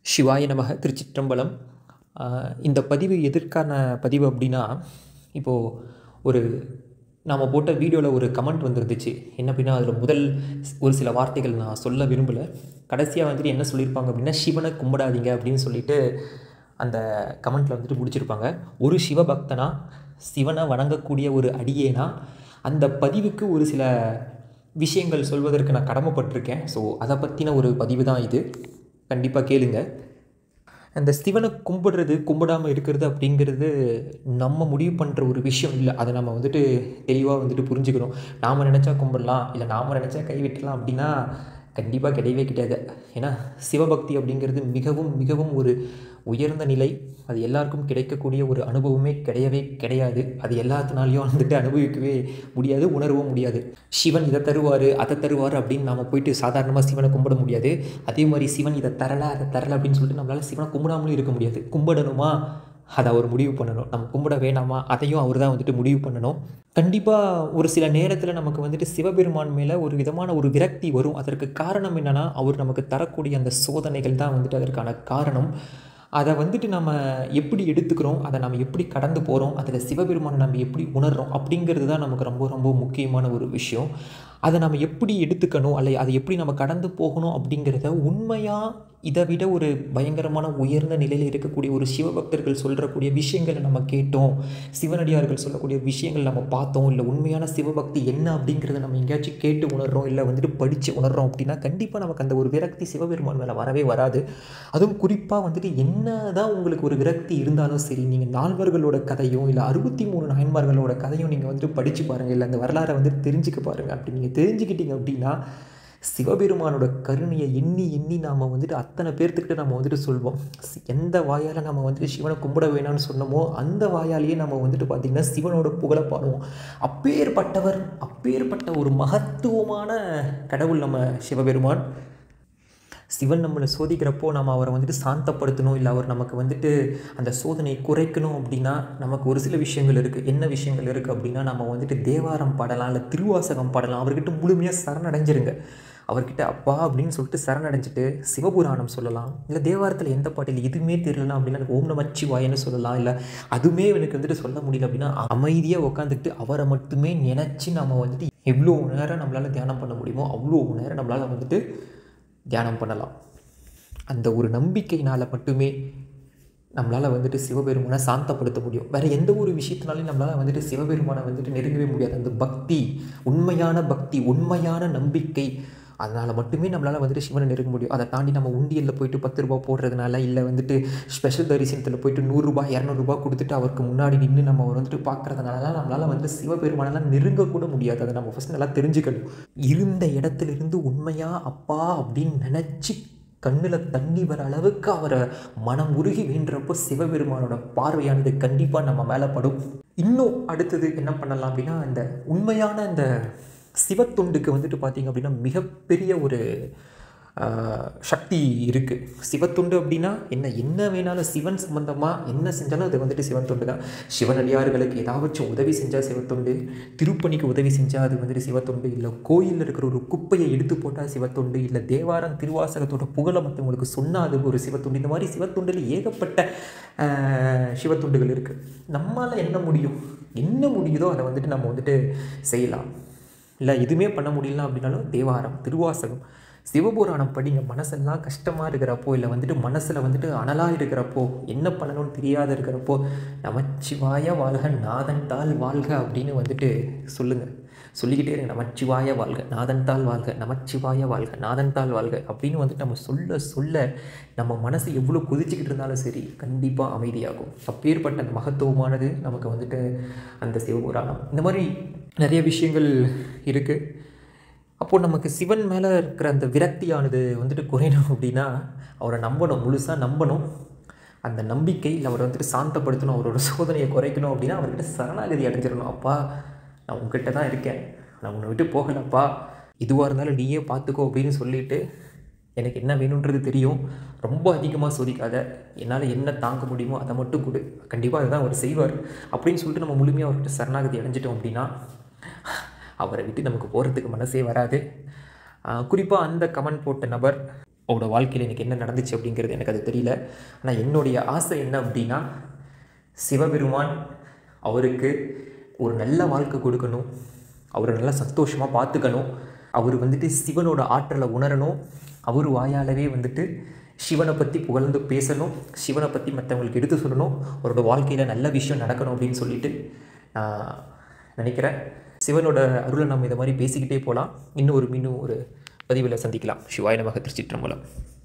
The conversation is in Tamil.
சிவாய நமக திருச்சிற்றம்பலம் ஆஹ் இந்த பதிவு எதற்கான பதிவு அப்படின்னா இப்போது ஒரு நாம் போட்ட வீடியோவில் ஒரு கமெண்ட் வந்துருந்துச்சு என்ன அப்படின்னா அதில் முதல் ஒரு சில வார்த்தைகள் நான் சொல்ல விரும்பலை கடைசியாக வந்துட்டு என்ன சொல்லியிருப்பாங்க அப்படின்னா சிவனை கும்பிடாதீங்க அப்படின்னு சொல்லிட்டு அந்த கமெண்ட்டில் வந்துட்டு முடிச்சிருப்பாங்க ஒரு சிவபக்தனா சிவனை வணங்கக்கூடிய ஒரு அடியேனா அந்த பதிவுக்கு ஒரு சில விஷயங்கள் சொல்வதற்கு நான் கடமைப்பட்டிருக்கேன் ஸோ அதை பற்றின ஒரு பதிவு தான் இது கண்டிப்பாக கேளுங்க அந்த சிவனை கும்பிடுறது கும்பிடாமல் இருக்கிறது அப்படிங்கிறது நம்ம முடிவு பண்ணுற ஒரு விஷயம் இல்லை அதை நம்ம வந்துட்டு தெளிவாக வந்துட்டு புரிஞ்சுக்கணும் நாம் நினச்சா கும்பிடலாம் இல்லை நாம் நினச்சா கைவிட்டலாம் அப்படின்னா கண்டிப்பாக கிடையவே கிடையாது ஏன்னா சிவபக்தி அப்படிங்கிறது மிகவும் மிகவும் ஒரு உயர்ந்த நிலை அது எல்லாருக்கும் கிடைக்கக்கூடிய ஒரு அனுபவமே கிடையவே கிடையாது அது எல்லாத்தினாலையும் வந்துட்டு அனுபவிக்கவே முடியாது உணரவும் முடியாது சிவன் இதை தருவார் அதை தருவார் அப்படின்னு நம்ம போயிட்டு சாதாரணமாக சிவனை கும்பிட முடியாது அதே மாதிரி சிவன் இதை தரலை அதை தரலை அப்படின்னு சொல்லிட்டு நம்மளால் சிவனை கும்பிடாமலும் இருக்க முடியாது கும்பிடணுமா அதை அவர் முடிவு பண்ணணும் நம்ம கும்பிட வேணாமா அதையும் அவர் தான் வந்துட்டு முடிவு பண்ணணும் கண்டிப்பாக ஒரு சில நேரத்தில் நமக்கு வந்துட்டு சிவபெருமான் மேலே ஒரு விதமான ஒரு விரக்தி வரும் அதற்கு காரணம் என்னென்னா அவர் நமக்கு தரக்கூடிய அந்த சோதனைகள் தான் வந்துட்டு அதற்கான காரணம் அதை வந்துட்டு நம்ம எப்படி எடுத்துக்கிறோம் அதை நம்ம எப்படி கடந்து போகிறோம் அதில் சிவபெருமானை நம்ம எப்படி உணர்றோம் அப்படிங்கிறது தான் நமக்கு ரொம்ப ரொம்ப முக்கியமான ஒரு விஷயம் அதை நம்ம எப்படி எடுத்துக்கணும் அல்ல அதை எப்படி நம்ம கடந்து போகணும் அப்படிங்கிறத உண்மையாக இதை விட ஒரு பயங்கரமான உயர்ந்த நிலையில் இருக்கக்கூடிய ஒரு சிவபக்தர்கள் சொல்கிறக்கூடிய விஷயங்களை நம்ம கேட்டோம் சிவனடியார்கள் சொல்லக்கூடிய விஷயங்கள் நம்ம பார்த்தோம் இல்லை உண்மையான சிவபக்தி என்ன அப்படிங்கிறத நம்ம எங்கேயாச்சும் கேட்டு உணர்றோம் இல்லை வந்துட்டு படித்து உணர்றோம் அப்படின்னா கண்டிப்பாக நமக்கு அந்த ஒரு விரக்தி சிவபெருமான் மேலே வரவே வராது அதுவும் குறிப்பாக வந்துட்டு என்ன தான் உங்களுக்கு ஒரு விரக்தி இருந்தாலும் சரி நீங்கள் நால்வர்களோட கதையும் இல்லை அறுபத்தி மூணு நாயன்மார்களோட கதையும் நீங்கள் வந்துட்டு படித்து பாருங்கள் இல்லை அந்த வரலாறை வந்துட்டு தெரிஞ்சுக்க பாருங்கள் அப்படி நீங்கள் தெரிஞ்சுக்கிட்டீங்க அப்படின்னா சிவபெருமானோட கருணையை எண்ணி எண்ணி நாம் வந்துட்டு அத்தனை பேர்த்துக்கிட்ட நம்ம வந்துட்டு சொல்வோம் எந்த வாயால் நம்ம வந்துட்டு சிவனை கும்பிட வேணாம்னு சொன்னோமோ அந்த வாயாலேயே நம்ம வந்துட்டு பார்த்திங்கன்னா சிவனோட புகழை பாடுவோம் அப்பேற்பட்டவர் அப்பேற்பட்ட ஒரு மகத்துவமான கடவுள் நம்ம சிவபெருமான் சிவன் நம்மளை சோதிக்கிறப்போ நம்ம அவரை வந்துட்டு சாந்தப்படுத்தணும் இல்லை அவர் நமக்கு வந்துட்டு அந்த சோதனையை குறைக்கணும் அப்படின்னா நமக்கு ஒரு சில விஷயங்கள் இருக்குது என்ன விஷயங்கள் இருக்குது அப்படின்னா நம்ம வந்துட்டு தேவாரம் பாடலாம் இல்லை திருவாசகம் பாடலாம் அவர்கிட்ட முழுமையாக சரணடைஞ்சிருங்க அவர்கிட்ட அப்பா அப்படின்னு சொல்லிட்டு சரணடைஞ்சிட்டு சிவபுராணம் சொல்லலாம் இல்லை தேவாரத்தில் எந்த பாட்டில் இதுவுமே தெரியலாம் அப்படின்னா எனக்கு ஓம் நமச்சிவாயன்னு சொல்லலாம் இல்லை அதுவுமே எனக்கு வந்துட்டு சொல்ல முடியல அப்படின்னா அமைதியாக உட்காந்துட்டு அவரை மட்டுமே நினச்சி நம்ம வந்துட்டு எவ்வளோ நேரம் நம்மளால் தியானம் பண்ண முடியுமோ அவ்வளோ நேரம் நம்மளால் வந்துட்டு தியானம் பண்ணலாம் அந்த ஒரு நம்பிக்கையினால் மட்டுமே நம்மளால் வந்துட்டு சிவபெருமானை சாந்தப்படுத்த முடியும் வேறு எந்த ஒரு விஷயத்தினாலையும் நம்மளால் வந்துட்டு சிவபெருமானை வந்துட்டு நெருங்கவே முடியாது அந்த பக்தி உண்மையான பக்தி உண்மையான நம்பிக்கை அதனால் மட்டுமே நம்மளால் வந்துட்டு சிவனை நெருங்க முடியும் அதை தாண்டி நம்ம உண்டியலில் போயிட்டு பத்து ரூபா போடுறதுனால இல்லை வந்துட்டு ஸ்பெஷல் தரிசனத்தில் போயிட்டு நூறுரூபா இரநூறுபா கொடுத்துட்டு அவருக்கு முன்னாடி நின்று நம்ம அவர் வந்துட்டு பார்க்குறதுனால நம்மளால் வந்து சிவபெருமானெல்லாம் நெருங்கக்கூட முடியாது அதை நம்ம ஃபஸ்ட் நல்லா தெரிஞ்சுக்கணும் இருந்த இடத்துலேருந்து உண்மையாக அப்பா அப்படின்னு நினச்சி கண்ணில் தண்ணி வர அளவுக்கு அவரை மனம் உருகி வேண்டப்போ சிவபெருமானோட பார்வையானது கண்டிப்பாக நம்ம மேலே படும் இன்னும் அடுத்தது என்ன பண்ணலாம் அப்படின்னா இந்த உண்மையான இந்த சிவத்தொண்டுக்கு வந்துட்டு பார்த்திங்க அப்படின்னா மிகப்பெரிய ஒரு சக்தி இருக்குது சிவத்தொண்டு அப்படின்னா என்ன என்ன வேணாலும் சிவன் சம்பந்தமாக என்ன செஞ்சாலும் அது வந்துட்டு சிவன் தொண்டு தான் சிவனடியார்களுக்கு ஏதாச்சும் உதவி செஞ்சால் சிவத்தொண்டு திருப்பணிக்கு உதவி செஞ்சால் அது வந்துட்டு சிவத்தொண்டு இல்லை கோயிலில் இருக்கிற ஒரு குப்பையை எடுத்து போட்டால் சிவத்தொண்டு இல்லை தேவாரம் திருவாசகத்தோட புகழை மற்றவங்களுக்கு சொன்னால் அது ஒரு சிவத்தொண்டு இந்த மாதிரி சிவத்தொண்டில் ஏகப்பட்ட சிவத்தொண்டுகள் இருக்குது நம்மளால் என்ன முடியும் என்ன முடியுதோ அதை வந்துட்டு நம்ம வந்துட்டு செய்யலாம் இல்லை எதுவுமே பண்ண முடியல அப்படின்னாலும் தேவாரம் திருவாசகம் சிவபுராணம் படிங்க மனசெல்லாம் கஷ்டமாக இருக்கிறப்போ இல்லை வந்துட்டு மனசில் வந்துட்டு அனலாக இருக்கிறப்போ என்ன பண்ணணும்னு தெரியாத இருக்கிறப்போ நமச்சிவாய வாழ்க நாதன் தாள் வாழ்க அப்படின்னு வந்துட்டு சொல்லுங்கள் சொல்லிக்கிட்டே இருங்க நமச்சிவாய வாழ்க நாதன் தாள் வாழ்க நமச்சிவாய வாழ்க நாதன் தாள் வாழ்க அப்படின்னு வந்துட்டு நம்ம சொல்ல சொல்ல நம்ம மனசு எவ்வளோ கொதிச்சுக்கிட்டு இருந்தாலும் சரி கண்டிப்பாக அமைதியாகும் அப்பேற்பட்ட அந்த மகத்துவமானது நமக்கு வந்துட்டு அந்த சிவபுராணம் இந்த மாதிரி நிறைய விஷயங்கள் இருக்குது அப்போது நமக்கு சிவன் மேலே இருக்கிற அந்த விரக்தியானது வந்துட்டு குறையணும் அப்படின்னா அவரை நம்பணும் முழுசாக நம்பணும் அந்த நம்பிக்கை இல்லை அவரை வந்துட்டு சாந்தப்படுத்தணும் அவரோட சோதனையை குறைக்கணும் அப்படின்னா அவர்கிட்ட சரணாகதி அடைஞ்சிடணும் அப்பா நான் உங்ககிட்ட தான் இருக்கேன் நான் உன்னை விட்டு போகலப்பா இதுவாக இருந்தாலும் நீயே பார்த்துக்கோ அப்படின்னு சொல்லிவிட்டு எனக்கு என்ன வேணுன்றது தெரியும் ரொம்ப அதிகமாக சோதிக்காத என்னால் என்ன தாங்க முடியுமோ அதை மட்டும் கொடு கண்டிப்பாக அதுதான் அவர் செய்வார் அப்படின்னு சொல்லிட்டு நம்ம முழுமையாக அவர்கிட்ட சரணாகதி அடைஞ்சிட்டோம் அப்படின்னா அவரை விட்டு நமக்கு போகிறதுக்கு மனசே வராது குறிப்பாக அந்த கமெண்ட் போட்ட நபர் அவரோட வாழ்க்கையில் எனக்கு என்ன நடந்துச்சு அப்படிங்கிறது எனக்கு அது தெரியல ஆனால் என்னுடைய ஆசை என்ன அப்படின்னா சிவபெருமான் அவருக்கு ஒரு நல்ல வாழ்க்கை கொடுக்கணும் அவரை நல்லா சந்தோஷமாக பார்த்துக்கணும் அவர் வந்துட்டு சிவனோட ஆற்றலை உணரணும் அவர் வாயாலவே வந்துட்டு சிவனை பற்றி புகழ்ந்து பேசணும் சிவனை பற்றி மற்றவங்களுக்கு எடுத்து சொல்லணும் அவரோட வாழ்க்கையில் நல்ல விஷயம் நடக்கணும் அப்படின்னு சொல்லிட்டு நான் நினைக்கிறேன் சிவனோட அருளை நம்ம இதை மாதிரி பேசிக்கிட்டே போகலாம் இன்னும் ஒரு மீண்டும் ஒரு பதிவில் சந்திக்கலாம் சிவாய நமக திருச்சிற்றம்பலம்